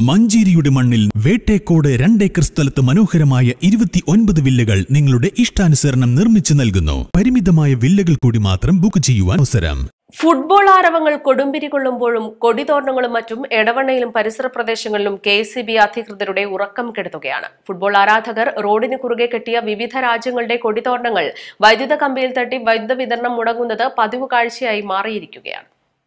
മഞ്ചേരിയുടെ മണ്ണിൽ വേട്ടേക്കോട് രണ്ടേക്കർ സ്ഥലത്ത് മനോഹരമായ ഇരുപത്തി ഒൻപത് വില്ലകൾ നിങ്ങളുടെ ഇഷ്ടാനുസരണം നിർമ്മിച്ചു നൽകുന്നു പരിമിതമായ വില്ലകൾ കൂടി മാത്രം ബുക്ക് ചെയ്യുവാൻ അവസരം ഫുട്ബോൾ ആരവങ്ങൾ കൊടുമ്പിരി കൊള്ളുമ്പോഴും കൊടിതോരണങ്ങളും മറ്റും എടവണ്ണയിലും പരിസര പ്രദേശങ്ങളിലും കെ എസ് ബി അധികൃതരുടെ ഉറക്കം കെടുത്തുകയാണ് ഫുട്ബോൾ ആരാധകർ റോഡിന് കുറുകെ കെട്ടിയ വിവിധ രാജ്യങ്ങളുടെ കൊടിതോരണങ്ങൾ വൈദ്യുത കമ്പിയിൽ തട്ടി വൈദ്യുത വിതരണം മുടങ്ങുന്നത് പതിവ് കാഴ്ചയായി മാറിയിരിക്കുകയാണ്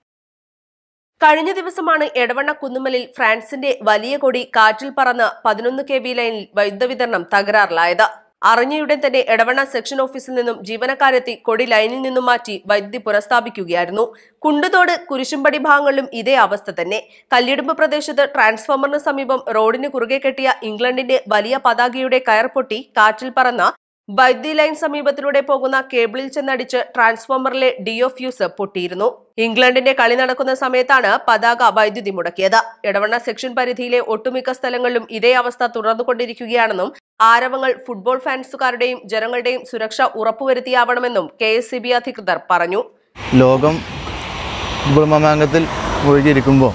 കഴിഞ്ഞ ദിവസമാണ് എടവണ്ണ കുന്നുമലിൽ ഫ്രാൻസിന്റെ വലിയ കൊടി കാറ്റിൽ പറന്ന് പതിനൊന്ന് കെ വി ലൈനിൽ വൈദ്യുത വിതരണം തകരാറിലായത് അറിഞ്ഞയുടൻ തന്നെ എടവണ്ണ സെക്ഷൻ ഓഫീസിൽ നിന്നും ജീവനക്കാരെത്തി കൊടി ലൈനിൽ നിന്നും മാറ്റി വൈദ്യുതി പുനഃസ്ഥാപിക്കുകയായിരുന്നു കുണ്ടുതോട് കുരിശുംപടി ഭാഗങ്ങളിലും ഇതേ അവസ്ഥ തന്നെ കല്ലിടുമ്പ് പ്രദേശത്ത് ട്രാൻസ്ഫോമറിന് സമീപം റോഡിന് കുറുകെ കെട്ടിയ ഇംഗ്ലണ്ടിന്റെ വലിയ പതാകയുടെ കയർ പൊട്ടി കാറ്റിൽ പറന്ന വൈദ്യുതി ലൈൻ സമീപത്തിലൂടെ പോകുന്ന കേബിളിൽ ചെന്നടിച്ച് ട്രാൻസ്ഫോമറിലെ ഡിഒ ഫ്യൂസ് പൊട്ടിയിരുന്നു ഇംഗ്ലണ്ടിന്റെ കളി നടക്കുന്ന സമയത്താണ് പതാക വൈദ്യുതി മുടക്കിയത് എടവണ്ണ സെക്ഷൻ പരിധിയിലെ ഒട്ടുമിക്ക സ്ഥലങ്ങളിലും ഇതേ അവസ്ഥ തുടർന്നുകൊണ്ടിരിക്കുകയാണെന്നും ആരവങ്ങൾ ഫുട്ബോൾ ഫാൻസുകാരുടെയും ജനങ്ങളുടെയും സുരക്ഷ ഉറപ്പുവരുത്തിയാവണമെന്നും കെ എസ് അധികൃതർ പറഞ്ഞു ലോകം ഫുട്ബോൾ മാമാങ്കത്തിൽ ഒഴുകിയിരിക്കുമ്പോൾ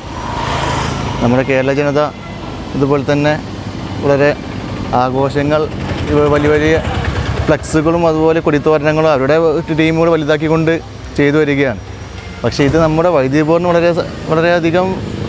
നമ്മുടെ കേരള ജനത ഇതുപോലെ തന്നെ വളരെ ആഘോഷങ്ങൾ ഇവ വലിയ വലിയ ഫ്ലക്സുകളും അതുപോലെ കൊടിത്തോരണങ്ങളും അവരുടെ ടീമുകൾ വലുതാക്കിക്കൊണ്ട് ചെയ്തു വരികയാണ് പക്ഷേ ഇത് നമ്മുടെ വൈദ്യുതി ബോർഡിന് വളരെ സ- വളരെയധികം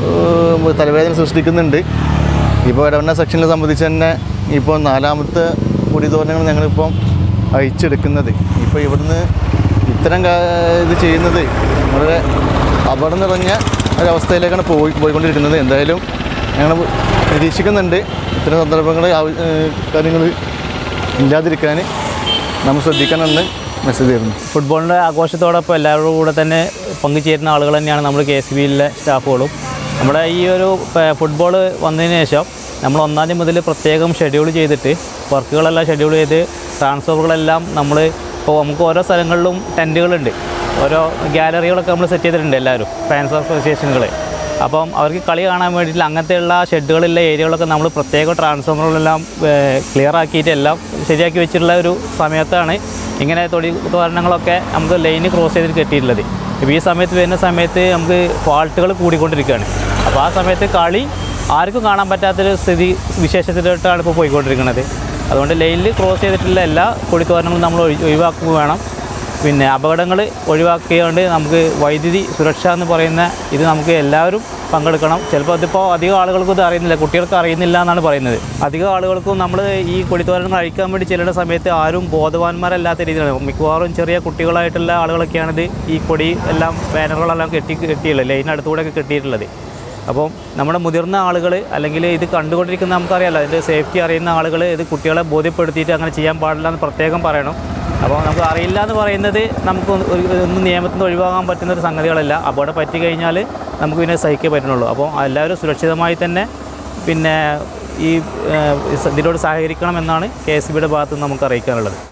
ഏഹ്, തലവേദന സൃഷ്ടിക്കുന്നുണ്ട് ഇപ്പോൾ ഇടവണ്ണ സെക്ഷനെ സംബന്ധിച്ച് തന്നെ ഇപ്പോൾ നാലാമത്തെ കൊടിത്തോരണങ്ങൾ ഞങ്ങളിപ്പം അയച്ചെടുക്കുന്നത് ഇപ്പോൾ ഇവിടുന്ന് ഇത്തരം കാ- ഇത് ചെയ്യുന്നത് വളരെ അപകടം നിറഞ്ഞ ഒരവസ്ഥയിലേക്കാണ് പോയി പോയിക്കൊണ്ടിരിക്കുന്നത് എന്തായാലും ഞങ്ങൾ നിരീക്ഷിക്കുന്നുണ്ട് ഇത്തരം സന്ദർഭങ്ങൾ കാര്യങ്ങൾ ഇല്ലാതിരിക്കാൻ നമ്മൾ ശ്രദ്ധിക്കണമെന്ന് മെസ്സേജ് തരുന്നു ഫുട്ബോളിൻ്റെ ആഘോഷത്തോടൊപ്പം എല്ലാവരുടെ കൂടെ തന്നെ പങ്കുചേരുന്ന ആളുകൾ തന്നെയാണ് നമ്മൾ കെ എസ് ബിയിലെ സ്റ്റാഫുകളും നമ്മുടെ ഈ ഒരു പ- ഫുട്ബോൾ വന്നതിന് ശേഷം നമ്മൾ ഒന്നാം തീയതി മുതൽ പ്രത്യേകം ഷെഡ്യൂൾ ചെയ്തിട്ട് വർക്കുകളെല്ലാം ഷെഡ്യൂൾ ചെയ്ത് ട്രാൻസ്ഫറുകളെല്ലാം നമ്മൾ ഇപ്പോൾ നമുക്ക് ഓരോ സ്ഥലങ്ങളിലും ടെൻറ്റുകളുണ്ട് ഓരോ ഗാലറികളൊക്കെ നമ്മൾ സെറ്റ് ചെയ്തിട്ടുണ്ട് എല്ലാവരും ഫാൻസ് അസോസിയേഷനുകൾ അപ്പം അവർക്ക് കളി കാണാൻ വേണ്ടിയിട്ട് അങ്ങനത്തെയുള്ള ഷെഡുകളുള്ള ഏരിയകളൊക്കെ നമ്മൾ പ്രത്യേക ട്രാൻസ്ഫോമറുകളെല്ലാം ക്ലിയർ ആക്കിയിട്ട് എല്ലാം ശരിയാക്കി വെച്ചിട്ടുള്ള ഒരു സമയത്താണ് ഇങ്ങനെ തൊടി തോരണങ്ങളൊക്കെ നമുക്ക് ലൈന് ക്രോസ് ചെയ്തിട്ട് കെട്ടിയിട്ടുള്ളത് ഇപ്പോൾ ഈ സമയത്ത് വരുന്ന സമയത്ത് നമുക്ക് ഫാൾട്ടുകൾ കൂടിക്കൊണ്ടിരിക്കുകയാണ് അപ്പോൾ ആ സമയത്ത് കളി ആർക്കും കാണാൻ പറ്റാത്തൊരു സ്ഥിതി വിശേഷത്തിലോട്ടാണ് ഇപ്പോൾ പോയിക്കൊണ്ടിരിക്കുന്നത് അതുകൊണ്ട് ലൈനിൽ ക്രോസ് ചെയ്തിട്ടുള്ള എല്ലാ കൊടിത്തോരണങ്ങളും നമ്മൾ ഒഴി- ഒഴിവാക്കുക വേണം പിന്നെ അപകടങ്ങൾ ഒഴിവാക്കിയതുകൊണ്ട് നമുക്ക് വൈദ്യുതി സുരക്ഷ എന്ന് പറയുന്ന ഇത് നമുക്ക് എല്ലാവരും പങ്കെടുക്കണം ചിലപ്പോൾ ഇതിപ്പോൾ അധികം ആളുകൾക്കും ഇത് അറിയുന്നില്ല കുട്ടികൾക്ക് അറിയുന്നില്ല എന്നാണ് പറയുന്നത് അധികം ആളുകൾക്കും നമ്മൾ ഈ കൊടിത്തോരണം അഴിക്കാൻ വേണ്ടി ചെല്ലുന്ന സമയത്ത് ആരും ബോധവാന്മാരല്ലാത്ത രീതിയിലാണ് മിക്കവാറും ചെറിയ കുട്ടികളായിട്ടുള്ള ആളുകളൊക്കെയാണിത് ഈ കൊടി എല്ലാം ബാനറുകളെല്ലാം കെട്ടി കെട്ടിയുള്ളത് ലൈനടുത്തുകൂടെയൊക്കെ കെട്ടിയിട്ടുള്ളത് അപ്പം നമ്മുടെ മുതിർന്ന ആളുകൾ അല്ലെങ്കിൽ ഇത് കണ്ടുകൊണ്ടിരിക്കുന്ന നമുക്കറിയാലോ അതിൻ്റെ സേഫ്റ്റി അറിയുന്ന ആളുകൾ ഇത് കുട്ടികളെ ബോധ്യപ്പെടുത്തിയിട്ട് അങ്ങനെ ചെയ്യാൻ പാടില്ല എന്ന് പ്രത്യേകം പറയണം അപ്പോൾ നമുക്ക് അറിയില്ല എന്ന് പറയുന്നത് നമുക്ക് ഒരു- ഒന്നും നിയമത്തിൽ നിന്ന് ഒഴിവാക്കാൻ പറ്റുന്ന ഒരു സംഗതികളല്ല അപകടം പറ്റി കഴിഞ്ഞാൽ നമുക്ക് പിന്നെ സഹിക്കേ പറ്റുന്നുള്ളൂ അപ്പോൾ എല്ലാവരും സുരക്ഷിതമായി തന്നെ പിന്നെ ഈ ഏഹ്, ഇതിനോട് സഹകരിക്കണം എന്നാണ് കെ എസ് ബിയുടെ ഭാഗത്ത് നിന്ന് നമുക്ക് അറിയിക്കാനുള്ളത്